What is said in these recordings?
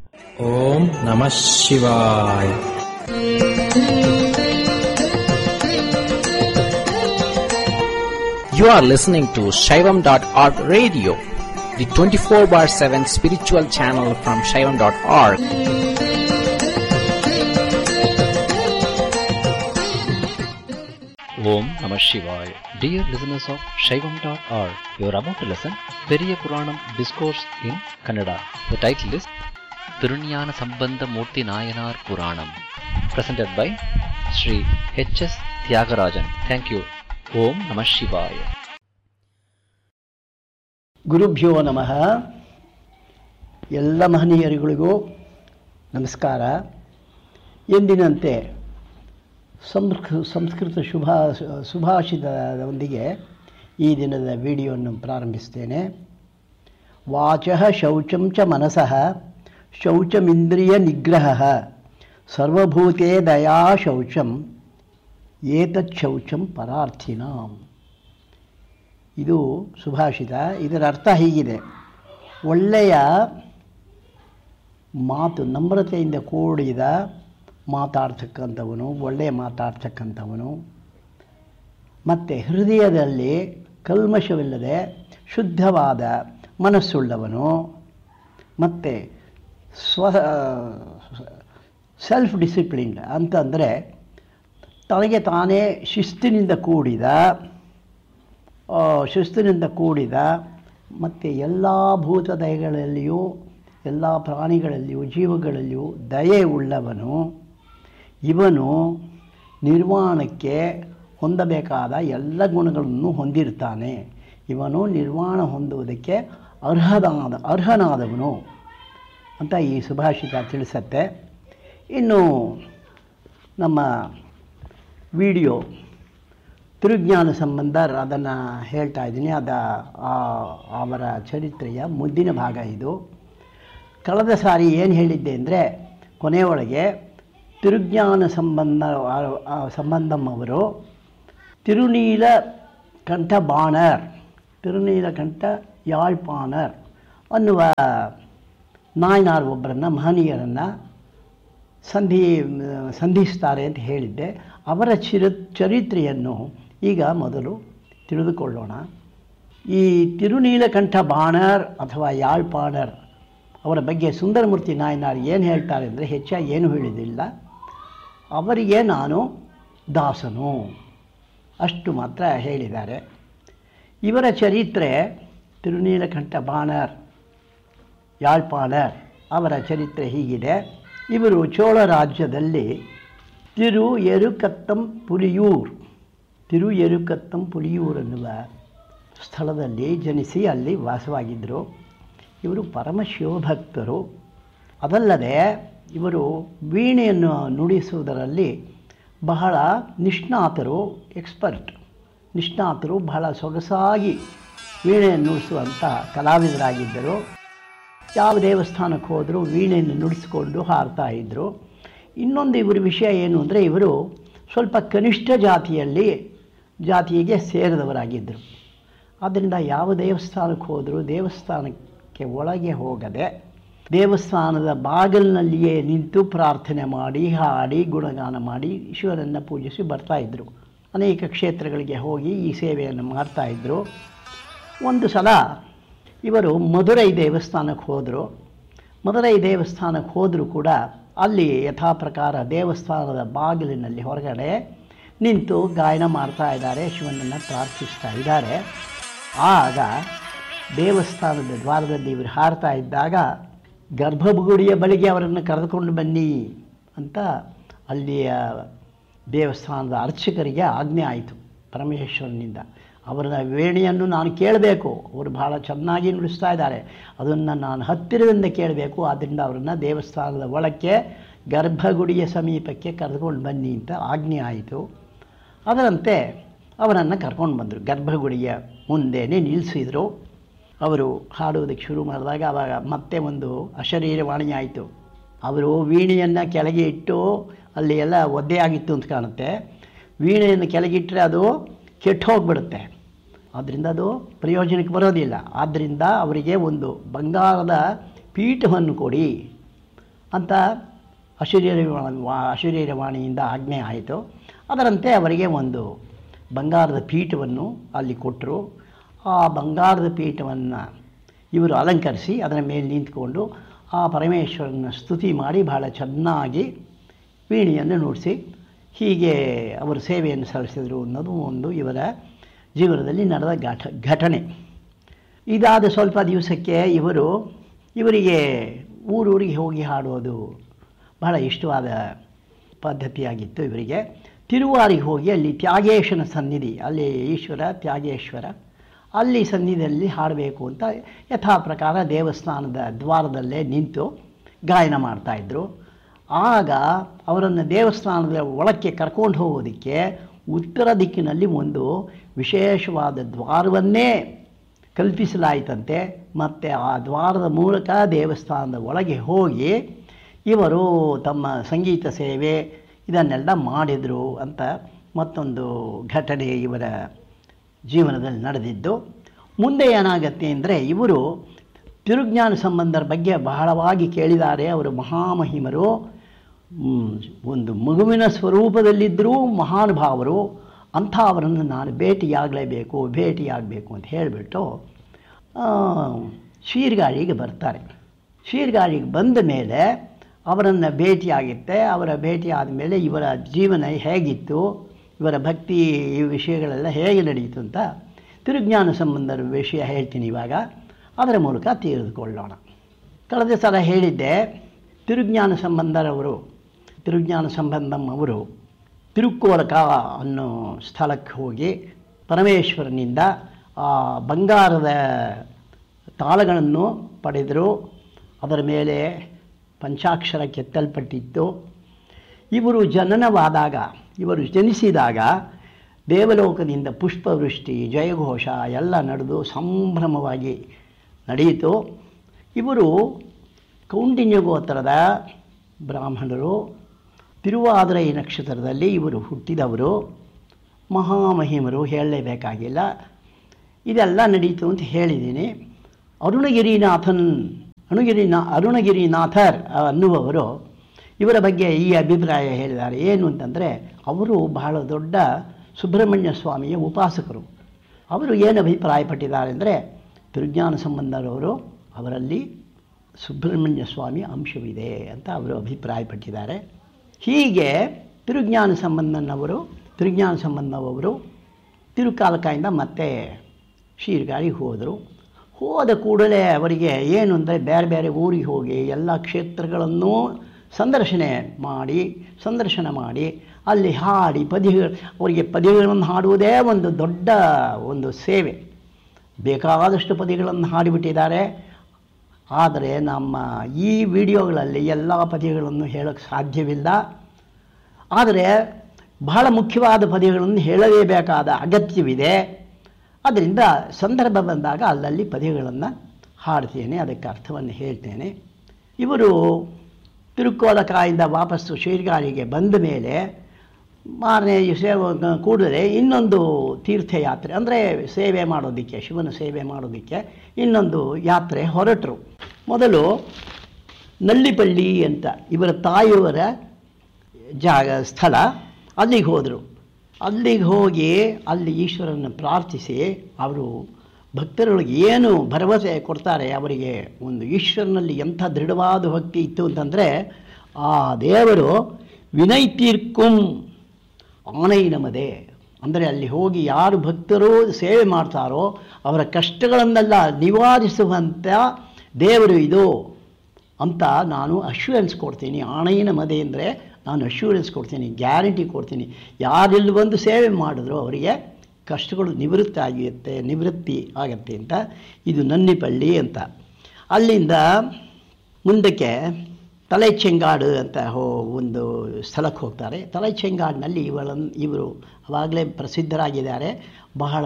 ಓಂ ನಮಃ ಶಿವಾಯ You are listening to Shaivam.org radio, the 24 bar 7 spiritual channel from Shaivam.org. Om Namah Shivaya. Dear listeners of Shaivam.org, you are about to listen Periya Puranam Discourse in Kannada. The title is Tirunyana Sambandha Murti Nayanar Puranam. Presented by Sri H.S. Tyagarajan. Thank you. Om Namah Shivaya. ಗುರುಭ್ಯೋ ನಮಃ ಎಲ್ಲ ಮಹನೀಯರುಗಳಿಗೂ ನಮಸ್ಕಾರ ಎಂದಿನಂತೆ ಸಂಸ್ಕೃ ಸಂಸ್ಕೃತ ಶುಭ ಸುಭಾಷಿತದೊಂದಿಗೆ ಈ ದಿನದ ವಿಡಿಯೋವನ್ನು ಪ್ರಾರಂಭಿಸ್ತೇನೆ ವಾಚಃ ಶೌಚಂ ಚ ಮನಸಃ ಶೌಚಮಿಂದ್ರಿಯ ನಿಗ್ರಹ ಸರ್ವಭೂತೇ ದಯಾ ಶೌಚಂ ಏತತ್ ಶೌಚಂ ಪರಾರ್ಥಿನಾಂ ಇದು ಸುಭಾಷಿತ ಇದರ ಅರ್ಥ ಹೀಗಿದೆ ಒಳ್ಳೆಯ ಮಾತು ನಮ್ರತೆಯಿಂದ ಕೂಡಿದ ಮಾತಾಡ್ತಕ್ಕಂಥವನು ಒಳ್ಳೆಯ ಮಾತಾಡ್ತಕ್ಕಂಥವನು ಮತ್ತು ಹೃದಯದಲ್ಲಿ ಕಲ್ಮಶವಿಲ್ಲದೆ ಶುದ್ಧವಾದ ಮನಸ್ಸುಳ್ಳವನು ಮತ್ತು ಸ್ವ ಸೆಲ್ಫ್ ಡಿಸಿಪ್ಲಿನ್ಡ್ ಅಂತಂದರೆ ತನಗೆ ತಾನೇ ಶಿಸ್ತಿನಿಂದ ಕೂಡಿದ ಆ, ಶಿಸ್ತಿನಿಂದ ಕೂಡಿದ ಮತ್ತು ಎಲ್ಲ ಭೂತದಯಗಳಲ್ಲಿಯೂ ಎಲ್ಲ ಪ್ರಾಣಿಗಳಲ್ಲಿಯೂ ಜೀವಗಳಲ್ಲಿಯೂ ದಯೆ ಉಳ್ಳವನು ಇವನು ನಿರ್ವಾಣಕ್ಕೆ ಹೊಂದಬೇಕಾದ ಎಲ್ಲ ಗುಣಗಳನ್ನು ಹೊಂದಿರ್ತಾನೆ ಇವನು ನಿರ್ವಾಣ ಹೊಂದುವುದಕ್ಕೆ ಅರ್ಹನಾದ ಅರ್ಹನಾದವನು ಅಂತ ಈ ಸುಭಾಷಿತ ತಿಳಿಸತ್ತೆ ಇನ್ನು ನಮ್ಮ ವಿಡಿಯೋ ತಿರುಜ್ಞಾನ ಸಂಬಂಧ ಅದನ್ನು ಹೇಳ್ತಾ ಇದ್ದೀನಿ ಅದ ಆ- ಅವರ ಚರಿತ್ರೆಯ ಮುಂದಿನ ಭಾಗ ಇದು ಕಳೆದ ಸಾರಿ ಏನು ಹೇಳಿದ್ದೆ ಅಂದರೆ ಕೊನೆಯೊಳಗೆ ತಿರುಜ್ಞಾನ ಸಂಬಂಧ ಆ- ಆ ಸಂಬಂಧಂ ಅವರು ತಿರುನೀಲ ಕಂಠ ಬಾಣರ್ ತಿರುನೀಲಕಂಠ ಯಾಳ್ಪಾಣರ್ ಅನ್ನುವ ನಾಯನಾರ್ ಒಬ್ಬರನ್ನು ಮಹನೀಯರನ್ನು ಸಂಧಿ ಸಂಧಿಸ್ತಾರೆ ಅಂತ ಹೇಳಿದ್ದೆ ಅವರ ಚಿರ ಚರಿತ್ರೆಯನ್ನು ಈಗ ಮೊದಲು ತಿಳಿದುಕೊಳ್ಳೋಣ ಈ ತಿರುನೀಲಕಂಠ ಬಾಣರ್ ಅಥವಾ ಯಾಳ್ಪಾಣರ್ ಅವರ ಬಗ್ಗೆ ಸುಂದರಮೂರ್ತಿ ನಾಯನಾರ್ ಏನು ಹೇಳ್ತಾರೆ ಅಂದರೆ ಹೆಚ್ಚಾಗಿ ಏನು ಹೇಳಿದಿಲ್ಲ ಅವರಿಗೆ ನಾನು ದಾಸನು ಅಷ್ಟು ಮಾತ್ರ ಹೇಳಿದ್ದಾರೆ ಇವರ ಚರಿತ್ರೆ ತಿರುನೀಲಕಂಠ ಬಾಣರ್ ಯಾಳ್ಪಾಣರ್ ಅವರ ಚರಿತ್ರೆ ಹೀಗಿದೆ ಇವರು ಚೋಳ ರಾಜ್ಯದಲ್ಲಿ ತಿರು ಎರುಕತ್ತಂ ಪುಲಿಯೂರ್ ತಿರು ಎರುಕತ್ತಂ ಪುಲಿಯೂರ್ ಅನ್ನುವ ಸ್ಥಳದಲ್ಲಿ ಜನಿಸಿ ಅಲ್ಲಿ ವಾಸವಾಗಿದ್ದರು ಇವರು ಪರಮ ಶಿವಭಕ್ತರು ಅದಲ್ಲದೆ ಇವರು ವೀಣೆಯನ್ನು ನುಡಿಸುವುದರಲ್ಲಿ ಬಹಳ ನಿಷ್ಣಾತರು ಎಕ್ಸ್ಪರ್ಟ್ ನಿಷ್ಣಾತರು ಬಹಳ ಸೊಗಸಾಗಿ ವೀಣೆಯನ್ನು ನುಡಿಸುವಂಥ ಕಲಾವಿದರಾಗಿದ್ದರು ಯಾವ ದೇವಸ್ಥಾನಕ್ಕೆ ಹೋದರೂ ವೀಣೆಯನ್ನು ನುಡಿಸಿಕೊಂಡು ಹಾಡ್ತಾ ಇದ್ದರು ಇನ್ನೊಂದು ಇವರ ವಿಷಯ ಏನು ಅಂದರೆ ಇವರು ಸ್ವಲ್ಪ ಕನಿಷ್ಠ ಜಾತಿಯಲ್ಲಿ ಜಾತಿಗೆ ಸೇರಿದವರಾಗಿದ್ದರು ಆದ್ದರಿಂದ ಯಾವ ದೇವಸ್ಥಾನಕ್ಕೆ ಹೋದರೂ ದೇವಸ್ಥಾನಕ್ಕೆ ಒಳಗೆ ಹೋಗದೆ ದೇವಸ್ಥಾನದ ಬಾಗಿಲಿನಲ್ಲಿಯೇ ನಿಂತು ಪ್ರಾರ್ಥನೆ ಮಾಡಿ ಹಾಡಿ ಗುಣಗಾನ ಮಾಡಿ ಶಿವನನ್ನು ಪೂಜಿಸಿ ಬರ್ತಾಯಿದ್ರು ಅನೇಕ ಕ್ಷೇತ್ರಗಳಿಗೆ ಹೋಗಿ ಈ ಸೇವೆಯನ್ನು ಮಾಡ್ತಾಯಿದ್ರು ಒಂದು ಸಲ ಇವರು ಮಧುರೈ ದೇವಸ್ಥಾನಕ್ಕೆ ಹೋದರು ಮಧುರೈ ದೇವಸ್ಥಾನಕ್ಕೆ ಹೋದರೂ ಕೂಡ ಅಲ್ಲಿ ಯಥಾ ಪ್ರಕಾರ ದೇವಸ್ಥಾನದ ಬಾಗಿಲಿನಲ್ಲಿ ಹೊರಗಡೆ ನಿಂತು ಗಾಯನ ಮಾಡ್ತಾ ಇದ್ದಾರೆ ಶಿವನನ್ನು ಪ್ರಾರ್ಥಿಸ್ತಾ ಇದ್ದಾರೆ ಆಗ ದೇವಸ್ಥಾನದ ದ್ವಾರದಲ್ಲಿ ಇವರು ಹಾರ್ತಾ ಇದ್ದಾಗ ಗರ್ಭಗುಡಿಯ ಬಳಿಗೆ ಅವರನ್ನು ಕರೆದುಕೊಂಡು ಬನ್ನಿ ಅಂತ ಅಲ್ಲಿಯ ದೇವಸ್ಥಾನದ ಅರ್ಚಕರಿಗೆ ಆಜ್ಞೆ ಆಯಿತು ಪರಮೇಶ್ವರನಿಂದ ಅವರ ವೇಣಿಯನ್ನು ನಾನು ಕೇಳಬೇಕು ಅವರು ಬಹಳ ಚೆನ್ನಾಗಿ ನುಡಿಸ್ತಾ ಇದ್ದಾರೆ ಅದನ್ನು ನಾನು ಹತ್ತಿರದಿಂದ ಕೇಳಬೇಕು ಆದ್ದರಿಂದ ಅವರನ್ನು ದೇವಸ್ಥಾನದ ಒಳಕ್ಕೆ ಗರ್ಭಗುಡಿಯ ಸಮೀಪಕ್ಕೆ ಕರೆದುಕೊಂಡು ಬನ್ನಿ ಅಂತ ಆಜ್ಞೆ ಆಯಿತು ಅದರಂತೆ ಅವರನ್ನು ಕರ್ಕೊಂಡು ಬಂದರು ಗರ್ಭಗುಡಿಯ ಮುಂದೆನೇ ನಿಲ್ಲಿಸಿದರು ಅವರು ಹಾಡುವುದಕ್ಕೆ ಶುರು ಮಾಡಿದಾಗ ಆವಾಗ ಮತ್ತೆ ಒಂದು ಅಶರೀರವಾಣಿ ಆಯಿತು ಅವರು ವೀಣೆಯನ್ನು ಕೆಳಗೆ ಇಟ್ಟು ಅಲ್ಲಿ ಎಲ್ಲ ಒದ್ದೆ ಆಗಿತ್ತು ಅಂತ ಕಾಣುತ್ತೆ ವೀಣೆಯನ್ನು ಕೆಳಗಿಟ್ಟರೆ ಅದು ಕೆಟ್ಟು ಹೋಗ್ಬಿಡುತ್ತೆ ಆದ್ದರಿಂದ ಅದು ಪ್ರಯೋಜನಕ್ಕೆ ಬರೋದಿಲ್ಲ ಆದ್ದರಿಂದ ಅವರಿಗೆ ಒಂದು ಬಂಗಾರದ ಪೀಠವನ್ನು ಕೊಡಿ ಅಂತ ಅಶರೀರವಾಣಿ ಅಶರೀರವಾಣಿಯಿಂದ ಆಜ್ಞೆ ಆಯಿತು ಅದರಂತೆ ಅವರಿಗೆ ಒಂದು ಬಂಗಾರದ ಪೀಠವನ್ನು ಅಲ್ಲಿ ಕೊಟ್ಟರು ಆ ಬಂಗಾರದ ಪೀಠವನ್ನು ಇವರು ಅಲಂಕರಿಸಿ ಅದರ ಮೇಲೆ ನಿಂತ್ಕೊಂಡು ಆ ಪರಮೇಶ್ವರನ ಸ್ತುತಿ ಮಾಡಿ ಬಹಳ ಚೆನ್ನಾಗಿ ವೀಣೆಯನ್ನು ನುಡಿಸಿ ಹೀಗೆ ಅವರು ಸೇವೆಯನ್ನು ಸಲ್ಲಿಸಿದರು ಅನ್ನೋದು ಒಂದು ಇವರ ಜೀವನದಲ್ಲಿ ನಡೆದ ಘಟ ಘಟನೆ ಇದಾದ ಸ್ವಲ್ಪ ದಿವಸಕ್ಕೆ ಇವರು ಇವರಿಗೆ ಊರೂರಿಗೆ ಹೋಗಿ ಹಾಡೋದು ಬಹಳ ಇಷ್ಟವಾದ ಪದ್ಧತಿಯಾಗಿತ್ತು ಇವರಿಗೆ ತಿರುವಾರಿಗೆ ಹೋಗಿ ಅಲ್ಲಿ ತ್ಯಾಗೇಶನ ಸನ್ನಿಧಿ ಅಲ್ಲಿ ಈಶ್ವರ ತ್ಯಾಗೇಶ್ವರ ಅಲ್ಲಿ ಸನ್ನಿಧಿಯಲ್ಲಿ ಹಾಡಬೇಕು ಅಂತ ಯಥಾ ಪ್ರಕಾರ ದೇವಸ್ಥಾನದ ದ್ವಾರದಲ್ಲೇ ನಿಂತು ಗಾಯನ ಮಾಡ್ತಾಯಿದ್ರು ಆಗ ಅವರನ್ನು ದೇವಸ್ಥಾನದ ಒಳಕ್ಕೆ ಕರ್ಕೊಂಡು ಹೋಗೋದಕ್ಕೆ ಉತ್ತರ ದಿಕ್ಕಿನಲ್ಲಿ ಒಂದು ವಿಶೇಷವಾದ ದ್ವಾರವನ್ನೇ ಕಲ್ಪಿಸಲಾಯಿತಂತೆ ಮತ್ತು ಆ ದ್ವಾರದ ಮೂಲಕ ದೇವಸ್ಥಾನದ ಒಳಗೆ ಹೋಗಿ ಇವರು ತಮ್ಮ ಸಂಗೀತ ಸೇವೆ ಇದನ್ನೆಲ್ಲ ಮಾಡಿದರು ಅಂತ ಮತ್ತೊಂದು ಘಟನೆ ಇವರ ಜೀವನದಲ್ಲಿ ನಡೆದಿದ್ದು ಮುಂದೆ ಏನಾಗತ್ತೆ ಅಂದರೆ ಇವರು ತಿರುಜ್ಞಾನ ಸಂಬಂಧರ ಬಗ್ಗೆ ಬಹಳವಾಗಿ ಕೇಳಿದ್ದಾರೆ ಅವರು ಮಹಾಮಹಿಮರು ಮ್, ಒಂದು ಮಗುವಿನ ಸ್ವರೂಪದಲ್ಲಿದ್ದರೂ ಮಹಾನುಭಾವರು ಅಂಥ ಅವರನ್ನು ನಾನು ಭೇಟಿಯಾಗಲೇಬೇಕು ಭೇಟಿಯಾಗಬೇಕು ಅಂತ ಹೇಳಿಬಿಟ್ಟು ಶೀರ್ಗಾಳಿಗೆ ಬರ್ತಾರೆ ಶೀರ್ಗಾಳಿಗೆ ಬಂದ ಮೇಲೆ ಅವರನ್ನು ಭೇಟಿಯಾಗುತ್ತೆ ಅವರ ಭೇಟಿ ಆದಮೇಲೆ ಇವರ ಜೀವನ ಹೇಗಿತ್ತು ಇವರ ಭಕ್ತಿ ಈ ವಿಷಯಗಳೆಲ್ಲ ಹೇಗೆ ನಡೆಯಿತು ಅಂತ ತಿರುಜ್ಞಾನ ಸಂಬಂಧದ ವಿಷಯ ಹೇಳ್ತೀನಿ ಇವಾಗ ಅದರ ಮೂಲಕ ತಿಳಿದುಕೊಳ್ಳೋಣ ಕಳೆದ ಸಲ ಹೇಳಿದ್ದೆ ತಿರುಜ್ಞಾನ ಸಂಬಂಧರವರು ತಿರುಜ್ಞಾನ ಸಂಬಂಧಂ ಅವರು ತಿರುಕ್ಕೋಲಕ ಅನ್ನೋ ಸ್ಥಳಕ್ಕೆ ಹೋಗಿ ಪರಮೇಶ್ವರನಿಂದ ಆ ಬಂಗಾರದ ತಾಳಗಳನ್ನು ಪಡೆದರು ಅದರ ಮೇಲೆ ಪಂಚಾಕ್ಷರ ಕೆತ್ತಲ್ಪಟ್ಟಿತ್ತು ಇವರು ಜನನವಾದಾಗ ಇವರು ಜನಿಸಿದಾಗ ದೇವಲೋಕದಿಂದ ಪುಷ್ಪವೃಷ್ಟಿ ಜಯಘೋಷ ಎಲ್ಲ ನಡೆದು ಸಂಭ್ರಮವಾಗಿ ನಡೆಯಿತು ಇವರು ಕೌಂಡಿನ್ಯ ಗೋತ್ರದ ಬ್ರಾಹ್ಮಣರು ತಿರುವಾದಿರೈ ನಕ್ಷತ್ರದಲ್ಲಿ ಇವರು ಹುಟ್ಟಿದವರು ಮಹಾಮಹಿಮರು ಹೇಳಲೇಬೇಕಾಗಿಲ್ಲ ಇದೆಲ್ಲ ನಡೀತು ಅಂತ ಹೇಳಿದ್ದೀನಿ ಅರುಣಗಿರಿನಾಥನ್ ಅರುಣಗಿರಿನಾ ಅರುಣಗಿರಿನಾಥರ್ ಅನ್ನುವವರು ಇವರ ಬಗ್ಗೆ ಈ ಅಭಿಪ್ರಾಯ ಹೇಳಿದ್ದಾರೆ ಏನು ಅಂತಂದರೆ ಅವರು ಬಹಳ ದೊಡ್ಡ ಸುಬ್ರಹ್ಮಣ್ಯ ಸ್ವಾಮಿಯ ಉಪಾಸಕರು ಅವರು ಏನು ಅಭಿಪ್ರಾಯಪಟ್ಟಿದ್ದಾರೆ ಅಂದರೆ ತಿರುಜ್ಞಾನ ಸಂಬಂಧರವರು ಅವರಲ್ಲಿ ಸುಬ್ರಹ್ಮಣ್ಯ ಸ್ವಾಮಿ ಅಂಶವಿದೆ ಅಂತ ಅವರು ಅಭಿಪ್ರಾಯಪಟ್ಟಿದ್ದಾರೆ ಹೀಗೆ ತಿರುಜ್ಞಾನ ಸಂಬಂಧನವರು ತಿರುಜ್ಞಾನ ಸಂಬಂಧವರು ತಿರುಕಾಲಕಾಯಿಂದ ಮತ್ತೆ ಶೀರ್ಗಾಳಿಗೆ ಹೋದರು ಹೋದ ಕೂಡಲೇ ಅವರಿಗೆ ಏನು ಅಂದರೆ ಬೇರೆ ಬೇರೆ ಊರಿಗೆ ಹೋಗಿ ಎಲ್ಲ ಕ್ಷೇತ್ರಗಳನ್ನು ಸಂದರ್ಶನ ಮಾಡಿ ಸಂದರ್ಶನ ಮಾಡಿ ಅಲ್ಲಿ ಹಾಡಿ ಪದ್ಯಗಳು ಅವರಿಗೆ ಪದ್ಯಗಳನ್ನು ಹಾಡುವುದೇ ಒಂದು ದೊಡ್ಡ ಒಂದು ಸೇವೆ ಬೇಕಾದಷ್ಟು ಪದ್ಯಗಳನ್ನು ಹಾಡಿಬಿಟ್ಟಿದ್ದಾರೆ ಆದರೆ ನಮ್ಮ ಈ ವಿಡಿಯೋಗಳಲ್ಲಿ ಎಲ್ಲ ಪದ್ಯಗಳನ್ನು ಹೇಳೋಕ್ಕೆ ಸಾಧ್ಯವಿಲ್ಲ ಆದರೆ ಬಹಳ ಮುಖ್ಯವಾದ ಪದ್ಯಗಳನ್ನು ಹೇಳಲೇಬೇಕಾದ ಅಗತ್ಯವಿದೆ ಅದರಿಂದ ಸಂದರ್ಭ ಬಂದಾಗ ಅಲ್ಲಲ್ಲಿ ಪದ್ಯಗಳನ್ನು ಹಾಡ್ತೇನೆ ಅದಕ್ಕೆ ಅರ್ಥವನ್ನು ಹೇಳ್ತೇನೆ ಇವರು ತಿರುಕೋಲಕಾಯಿಂದ ವಾಪಸ್ಸು ಶೀರ್ಗಾಳಿಗೆ ಬಂದ ಮೇಲೆ ಮಾರನೇ ದಿವಸ ಕೂಡಲೇ ಇನ್ನೊಂದು ತೀರ್ಥಯಾತ್ರೆ ಅಂದರೆ ಸೇವೆ ಮಾಡೋದಕ್ಕೆ ಶಿವನ ಸೇವೆ ಮಾಡೋದಕ್ಕೆ ಇನ್ನೊಂದು ಯಾತ್ರೆ ಹೊರಟರು ಮೊದಲು ನಲ್ಲಿಪಳ್ಳಿ ಅಂತ ಇವರ ತಾಯಿಯವರ ಜಾಗ ಸ್ಥಳ ಅಲ್ಲಿಗೆ ಹೋದರು ಅಲ್ಲಿಗೆ ಹೋಗಿ ಅಲ್ಲಿ ಈಶ್ವರನ ಪ್ರಾರ್ಥಿಸಿ ಅವರು ಭಕ್ತರೊಳಗೆ ಏನು ಭರವಸೆ ಕೊಡ್ತಾರೆ ಅವರಿಗೆ ಒಂದು ಈಶ್ವರನಲ್ಲಿ ಎಂಥ ದೃಢವಾದ ಭಕ್ತಿ ಇತ್ತು ಅಂತಂದರೆ ಆ ದೇವರು ವಿನೈತೀರ್ಕುಂ ಆನೈ ನಮದೆ ಅಂದರೆ ಅಲ್ಲಿ ಹೋಗಿ ಯಾರು ಭಕ್ತರು ಸೇವೆ ಮಾಡ್ತಾರೋ ಅವರ ಕಷ್ಟಗಳನ್ನೆಲ್ಲ ನಿವಾರಿಸುವಂಥ ದೇವರು ಇದು ಅಂತ ನಾನು ಅಶ್ಯೂರೆನ್ಸ್ ಕೊಡ್ತೀನಿ ಆಣೈನ ಮದೆ ಅಂದರೆ ನಾನು ಅಶ್ಯೂರೆನ್ಸ್ ಕೊಡ್ತೀನಿ ಗ್ಯಾರಂಟಿ ಕೊಡ್ತೀನಿ ಯಾರೆಲ್ಲಿ ಬಂದು ಸೇವೆ ಮಾಡಿದ್ರು ಅವರಿಗೆ ಕಷ್ಟಗಳು ನಿವೃತ್ತಿ ಆಗಿರುತ್ತೆ ನಿವೃತ್ತಿ ಆಗತ್ತೆ ಅಂತ ಇದು ನನ್ನಿಪಳ್ಳಿ ಅಂತ ಅಲ್ಲಿಂದ ಮುಂದಕ್ಕೆ ತಲೆಚೆಂಗಾಡು ಅಂತ ಹೋ ಒಂದು ಸ್ಥಳಕ್ಕೆ ಹೋಗ್ತಾರೆ ತಲೆಚೆಂಗಾಡಿನಲ್ಲಿ ಇವಳನ್ನು ಇವರು ಆವಾಗಲೇ ಪ್ರಸಿದ್ಧರಾಗಿದ್ದಾರೆ ಬಹಳ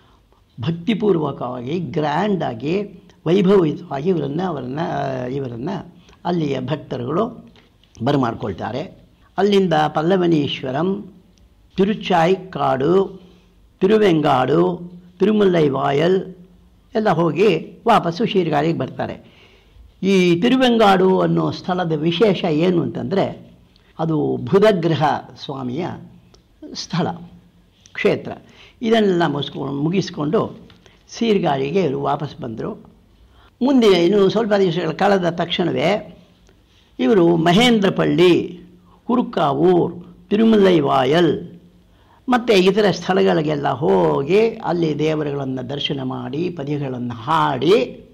ಭಕ್ತಿಪೂರ್ವಕವಾಗಿ ಗ್ರ್ಯಾಂಡಾಗಿ ವೈಭವಿತವಾಗಿ ಇವರನ್ನು ಅವರನ್ನು ಇವರನ್ನು ಅಲ್ಲಿಯ ಭಕ್ತರುಗಳು ಬರಮಾಡ್ಕೊಳ್ತಾರೆ ಅಲ್ಲಿಂದ ಪಲ್ಲವನೀಶ್ವರಂ ತಿರುಚಾಯ್ ಕಾಡು ತಿರುವೆಂಗಾಡು ತಿರುಮಲೈ ವಾಯಲ್ ಎಲ್ಲ ಹೋಗಿ ವಾಪಸ್ಸು ಶೀರ್ಗಾಳಿಗೆ ಬರ್ತಾರೆ ಈ ತಿರುವೆಂಗಾಡು ಅನ್ನೋ ಸ್ಥಳದ ವಿಶೇಷ ಏನು ಅಂತಂದರೆ ಅದು ಬುಧಗ್ರಹ ಸ್ವಾಮಿಯ ಸ್ಥಳ ಕ್ಷೇತ್ರ ಇದನ್ನೆಲ್ಲ ಮುಗಿಸ್ಕೊಂಡು ಮುಗಿಸ್ಕೊಂಡು ಸೀರ್ಗಾಳಿಗೆ ಇವರು ವಾಪಸ್ ಬಂದರು ಮುಂದೆ ಇನ್ನು ಸ್ವಲ್ಪ ದಿವಸಗಳ ಕಳೆದ ತಕ್ಷಣವೇ ಇವರು ಮಹೇಂದ್ರಪಳ್ಳಿ ಹುರುಕಾವೂರ್ ತಿರುಮಲೈ ವಾಯಲ್ ಮತ್ತು ಇತರ ಸ್ಥಳಗಳಿಗೆಲ್ಲ ಹೋಗಿ ಅಲ್ಲಿ ದೇವರುಗಳನ್ನು ದರ್ಶನ ಮಾಡಿ ಪದ್ಯಗಳನ್ನು ಹಾಡಿ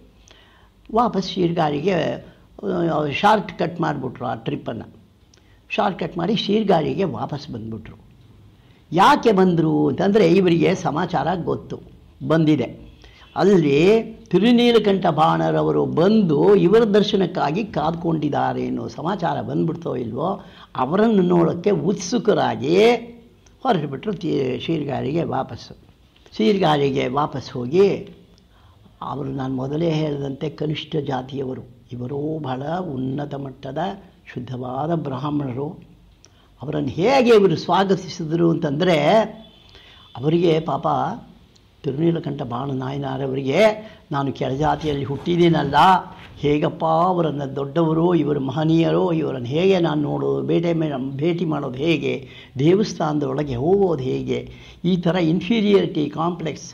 ವಾಪಸ್ ಶೀರ್ಗಾಳಿಗೆ ಶಾರ್ಟ್ ಕಟ್ ಮಾಡಿಬಿಟ್ರು ಆ ಟ್ರಿಪ್ಪನ್ನು ಶಾರ್ಟ್ ಕಟ್ ಮಾಡಿ ಶೀರ್ಗಾಳಿಗೆ ವಾಪಸ್ ಬಂದ್ಬಿಟ್ರು ಯಾಕೆ ಬಂದರು ಅಂತಂದರೆ ಇವರಿಗೆ ಸಮಾಚಾರ ಗೊತ್ತು ಬಂದಿದೆ ಅಲ್ಲಿ ತಿರುನೀಲಕಂಠ ಬಾಣರವರು ಬಂದು ಇವರ ದರ್ಶನಕ್ಕಾಗಿ ಕಾದ್ಕೊಂಡಿದ್ದಾರೆ ಅನ್ನೋ ಸಮಾಚಾರ ಬಂದ್ಬಿಡ್ತೋ ಇಲ್ವೋ ಅವರನ್ನು ನೋಡೋಕ್ಕೆ ಉತ್ಸುಕರಾಗಿ ಹೊರಟುಬಿಟ್ರು ತೀ ಶೀರ್ಗಾಳಿಗೆ ವಾಪಸ್ಸು ಶೀರ್ಗಾಳಿಗೆ ವಾಪಸ್ ಹೋಗಿ ಅವರು ನಾನು ಮೊದಲೇ ಹೇಳಿದಂತೆ ಕನಿಷ್ಠ ಜಾತಿಯವರು ಇವರು ಬಹಳ ಉನ್ನತ ಮಟ್ಟದ ಶುದ್ಧವಾದ ಬ್ರಾಹ್ಮಣರು ಅವರನ್ನು ಹೇಗೆ ಇವರು ಸ್ವಾಗತಿಸಿದರು ಅಂತಂದರೆ ಅವರಿಗೆ ಪಾಪ ತಿರುನೀಲಕಂಠ ಬಾಣ ನಾಯನಾರವರಿಗೆ ನಾನು ಕೆಳಜಾತಿಯಲ್ಲಿ ಹುಟ್ಟಿದ್ದೀನಲ್ಲ ಹೇಗಪ್ಪ ಅವರನ್ನು ದೊಡ್ಡವರು ಇವರು ಮಹನೀಯರು ಇವರನ್ನು ಹೇಗೆ ನಾನು ನೋಡೋದು ಭೇಟಿ ಮೇ- ಭೇಟಿ ಮಾಡೋದು ಹೇಗೆ ದೇವಸ್ಥಾನದೊಳಗೆ ಹೋಗೋದು ಹೇಗೆ ಈ ಥರ ಇನ್ಫೀರಿಯರಿಟಿ ಕಾಂಪ್ಲೆಕ್ಸ್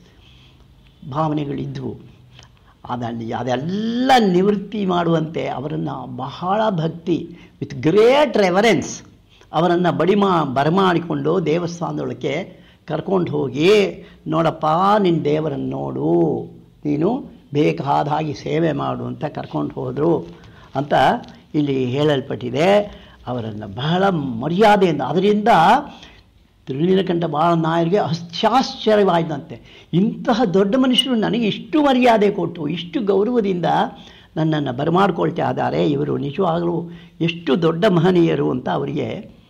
ಭಾವನೆಗಳಿದ್ವು ಅದಲ್ಲಿ ಅದೆಲ್ಲ ನಿವೃತ್ತಿ ಮಾಡುವಂತೆ ಅವರನ್ನು ಬಹಳ ಭಕ್ತಿ ವಿತ್ ಗ್ರೇಟ್ ರೆವರೆನ್ಸ್ ಅವರನ್ನು ಬಡಿಮಾ ಬರಮಾಡಿಕೊಂಡು ದೇವಸ್ಥಾನದೊಳಗೆ ಕರ್ಕೊಂಡು ಹೋಗಿ ನೋಡಪ್ಪ ನಿನ್ನ ದೇವರನ್ನು ನೋಡು ನೀನು ಬೇಕಾದ ಹಾಗೆ ಸೇವೆ ಮಾಡು ಅಂತ ಕರ್ಕೊಂಡು ಹೋದರು ಅಂತ ಇಲ್ಲಿ ಹೇಳಲ್ಪಟ್ಟಿದೆ ಅವರನ್ನು ಬಹಳ ಮರ್ಯಾದೆಯಿಂದ ಅದರಿಂದ ತಿರುನೀಲಕಂಠ ಬಾಳ ನಾಯರಿಗೆ ಅತ್ಯಾಶ್ಚರ್ಯವಾಯಿತಂತೆ ಇಂತಹ ದೊಡ್ಡ ಮನುಷ್ಯರು ನನಗೆ ಇಷ್ಟು ಮರ್ಯಾದೆ ಕೊಟ್ಟು ಇಷ್ಟು ಗೌರವದಿಂದ ನನ್ನನ್ನು ಬರಮಾಡ್ಕೊಳ್ತಾ ಇದ್ದಾರೆ ಇವರು ನಿಜವಾಗಲೂ ಎಷ್ಟು ದೊಡ್ಡ ಮಹನೀಯರು ಅಂತ ಅವರಿಗೆ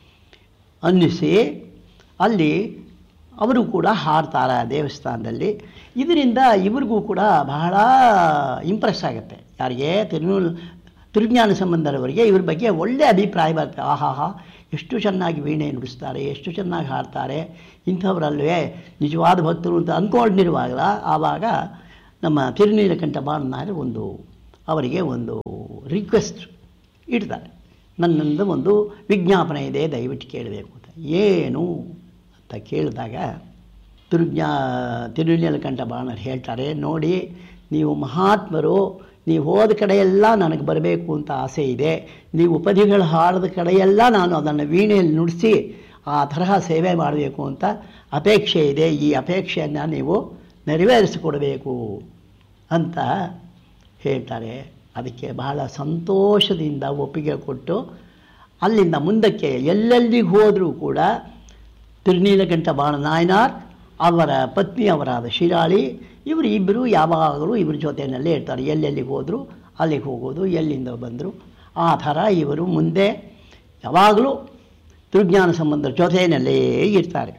ಅನ್ನಿಸಿ ಅಲ್ಲಿ ಅವರು ಕೂಡ ಹಾಡ್ತಾರೆ ಆ ದೇವಸ್ಥಾನದಲ್ಲಿ ಇದರಿಂದ ಇವ್ರಿಗೂ ಕೂಡ ಬಹಳ ಇಂಪ್ರೆಸ್ ಆಗುತ್ತೆ ಯಾರಿಗೆ ತಿರುನೂಲ್ ತಿರುಜ್ಞಾನ ಸಂಬಂಧರವರಿಗೆ ಇವ್ರ ಬಗ್ಗೆ ಒಳ್ಳೆಯ ಅಭಿಪ್ರಾಯ ಬರುತ್ತೆ ಆಹಾಹಾ ಎಷ್ಟು ಚೆನ್ನಾಗಿ ವೀಣೆ ನುಡಿಸ್ತಾರೆ ಎಷ್ಟು ಚೆನ್ನಾಗಿ ಹಾಡ್ತಾರೆ ಇಂಥವರಲ್ವೇ ನಿಜವಾದ ಭಕ್ತರು ಅಂತ ಅಂದ್ಕೊಂಡಿರುವಾಗಲ ಆವಾಗ ನಮ್ಮ ತಿರುನೀಲಕಂಠ ಬಾಣನಾಯರು ಒಂದು ಅವರಿಗೆ ಒಂದು ರಿಕ್ವೆಸ್ಟ್ ಇಡ್ತಾರೆ ನನ್ನೊಂದು ಒಂದು ವಿಜ್ಞಾಪನೆ ಇದೆ ದಯವಿಟ್ಟು ಕೇಳಬೇಕು ಅಂತ ಏನು ಅಂತ ಕೇಳಿದಾಗ ತಿರುಜ್ಞಾ ತಿರುನೀಲಕಂಠ ಬಾಣರು ಹೇಳ್ತಾರೆ ನೋಡಿ ನೀವು ಮಹಾತ್ಮರು ನೀವು ಹೋದ ಕಡೆಯೆಲ್ಲ ನನಗೆ ಬರಬೇಕು ಅಂತ ಆಸೆ ಇದೆ ನೀವು ಉಪದಿಗಳು ಹಾಡದ ಕಡೆಯೆಲ್ಲ ನಾನು ಅದನ್ನು ವೀಣೆಯಲ್ಲಿ ನುಡಿಸಿ ಆ ತರಹ ಸೇವೆ ಮಾಡಬೇಕು ಅಂತ ಅಪೇಕ್ಷೆ ಇದೆ ಈ ಅಪೇಕ್ಷೆಯನ್ನು ನೀವು ನೆರವೇರಿಸಿಕೊಡಬೇಕು ಅಂತ ಹೇಳ್ತಾರೆ ಅದಕ್ಕೆ ಬಹಳ ಸಂತೋಷದಿಂದ ಒಪ್ಪಿಗೆ ಕೊಟ್ಟು ಅಲ್ಲಿಂದ ಮುಂದಕ್ಕೆ ಎಲ್ಲೆಲ್ಲಿಗೆ ಹೋದರೂ ಕೂಡ ತಿರುನೀಲಕಂಠ ಬಾಣ ನಾಯನಾರ್ ಅವರ ಪತ್ನಿ ಅವರಾದ ಶಿರಾಳಿ ಇವರು ಇಬ್ಬರು ಯಾವಾಗಲೂ ಇವ್ರ ಜೊತೆಯಲ್ಲೇ ಇರ್ತಾರೆ ಎಲ್ಲೆಲ್ಲಿಗೆ ಹೋದರು ಅಲ್ಲಿಗೆ ಹೋಗೋದು ಎಲ್ಲಿಂದ ಬಂದರು ಆ ಥರ ಇವರು ಮುಂದೆ ಯಾವಾಗಲೂ ತಿರುಜ್ಞಾನ ಸಂಬಂಧರ ಜೊತೆಯಲ್ಲೇ ಇರ್ತಾರೆ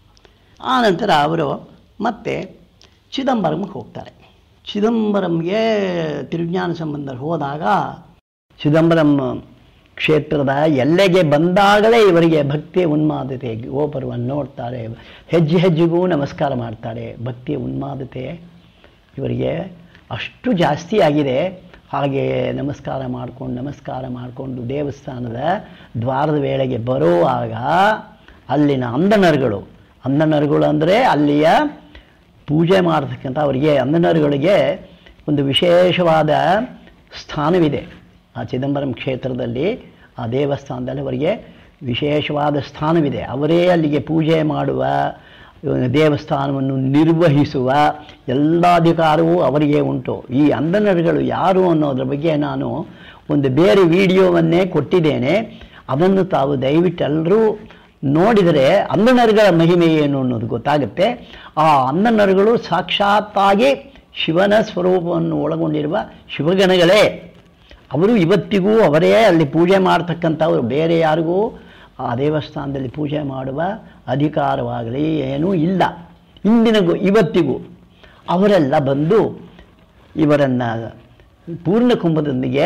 ಆನಂತರ ಅವರು ಮತ್ತೆ ಚಿದಂಬರಂಗೆ ಹೋಗ್ತಾರೆ ಚಿದಂಬರಂಗೆ ತಿರುಜ್ಞಾನ ಸಂಬಂಧರು ಹೋದಾಗ ಚಿದಂಬರಂ ಕ್ಷೇತ್ರದ ಎಲ್ಲೆಗೆ ಬಂದಾಗಲೇ ಇವರಿಗೆ ಭಕ್ತಿಯ ಉನ್ಮಾದತೆ ಗೋಪುರವನ್ನು ನೋಡ್ತಾರೆ ಹೆಜ್ಜೆ ಹೆಜ್ಜೆಗೂ ನಮಸ್ಕಾರ ಮಾಡ್ತಾರೆ ಭಕ್ತಿಯ ಉನ್ಮಾದತೆ ಇವರಿಗೆ ಅಷ್ಟು ಜಾಸ್ತಿ ಆಗಿದೆ ಹಾಗೆ ನಮಸ್ಕಾರ ಮಾಡಿಕೊಂಡು ನಮಸ್ಕಾರ ಮಾಡಿಕೊಂಡು ದೇವಸ್ಥಾನದ ದ್ವಾರದ ವೇಳೆಗೆ ಬರುವಾಗ ಅಲ್ಲಿನ ಅಂದನರುಗಳು ಅಂದನರುಗಳು ಅಂದರೆ ಅಲ್ಲಿಯ ಪೂಜೆ ಮಾಡತಕ್ಕಂಥ ಅವರಿಗೆ ಅಂದನರುಗಳಿಗೆ ಒಂದು ವಿಶೇಷವಾದ ಸ್ಥಾನವಿದೆ ಆ ಚಿದಂಬರಂ ಕ್ಷೇತ್ರದಲ್ಲಿ ಆ ದೇವಸ್ಥಾನದಲ್ಲಿ ಅವರಿಗೆ ವಿಶೇಷವಾದ ಸ್ಥಾನವಿದೆ ಅವರೇ ಅಲ್ಲಿಗೆ ಪೂಜೆ ಮಾಡುವ ದೇವಸ್ಥಾನವನ್ನು ನಿರ್ವಹಿಸುವ ಎಲ್ಲ ಅಧಿಕಾರವೂ ಅವರಿಗೆ ಉಂಟು ಈ ಅಂದನರುಗಳು ಯಾರು ಅನ್ನೋದ್ರ ಬಗ್ಗೆ ನಾನು ಒಂದು ಬೇರೆ ವಿಡಿಯೋವನ್ನೇ ಕೊಟ್ಟಿದ್ದೇನೆ ಅದನ್ನು ತಾವು ದಯವಿಟ್ಟು ಎಲ್ಲರೂ ನೋಡಿದರೆ ಅಂದನರುಗಳ ಮಹಿಮೆ ಏನು ಅನ್ನೋದು ಗೊತ್ತಾಗುತ್ತೆ ಆ ಅಂದನರುಗಳು ಸಾಕ್ಷಾತ್ತಾಗಿ ಶಿವನ ಸ್ವರೂಪವನ್ನು ಒಳಗೊಂಡಿರುವ ಶಿವಗಣಗಳೇ ಅವರು ಇವತ್ತಿಗೂ ಅವರೇ ಅಲ್ಲಿ ಪೂಜೆ ಮಾಡ್ತಕ್ಕಂಥವ್ರು ಬೇರೆ ಯಾರಿಗೂ ಆ ದೇವಸ್ಥಾನದಲ್ಲಿ ಪೂಜೆ ಮಾಡುವ ಅಧಿಕಾರವಾಗಲಿ ಏನೂ ಇಲ್ಲ ಇಂದಿನಗೂ ಇವತ್ತಿಗೂ ಅವರೆಲ್ಲ ಬಂದು ಇವರನ್ನು ಪೂರ್ಣ ಕುಂಭದೊಂದಿಗೆ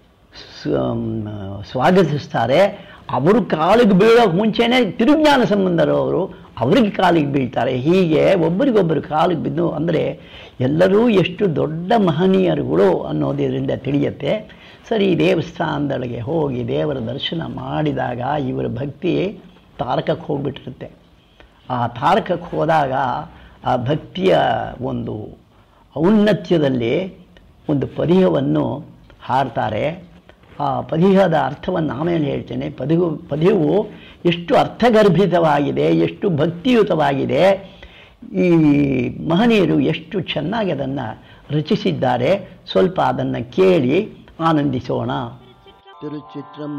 ಸ್ವಾಗತಿಸ್ತಾರೆ ಅವರು ಕಾಲಿಗೆ ಬೀಳೋಕೆ ಮುಂಚೆನೇ ತಿರುಜ್ಞಾನ ಸಂಬಂಧರವರು ಅವರಿಗೆ ಕಾಲಿಗೆ ಬೀಳ್ತಾರೆ ಹೀಗೆ ಒಬ್ಬರಿಗೊಬ್ಬರು ಕಾಲಿಗೆ ಬಿದ್ದು ಅಂದರೆ ಎಲ್ಲರೂ ಎಷ್ಟು ದೊಡ್ಡ ಮಹನೀಯರುಗಳು ಅನ್ನೋದು ಇದರಿಂದ ತಿಳಿಯುತ್ತೆ ಸರಿ ದೇವಸ್ಥಾನದೊಳಗೆ ಹೋಗಿ ದೇವರ ದರ್ಶನ ಮಾಡಿದಾಗ ಇವರ ಭಕ್ತಿ ತಾರಕಕ್ಕೆ ಹೋಗ್ಬಿಟ್ಟಿರುತ್ತೆ ಆ ತಾರಕಕ್ಕೆ ಹೋದಾಗ ಆ ಭಕ್ತಿಯ ಒಂದು ಔನ್ನತ್ಯದಲ್ಲಿ ಒಂದು ಪದಿಯವನ್ನು ಹಾಡ್ತಾರೆ ಆ ಪದಿಯದ ಅರ್ಥವನ್ನು ಆಮೇಲೆ ಹೇಳ್ತೇನೆ ಪದಿವು ಪದಿವು ಎಷ್ಟು ಅರ್ಥಗರ್ಭಿತವಾಗಿದೆ ಎಷ್ಟು ಭಕ್ತಿಯುತವಾಗಿದೆ ಈ ಮಹನೀಯರು ಎಷ್ಟು ಚೆನ್ನಾಗಿ ಅದನ್ನು ರಚಿಸಿದ್ದಾರೆ ಸ್ವಲ್ಪ ಅದನ್ನು ಕೇಳಿ ಆನಂದಿಸೋಣ ತಿರುಚಿತ್ರಂ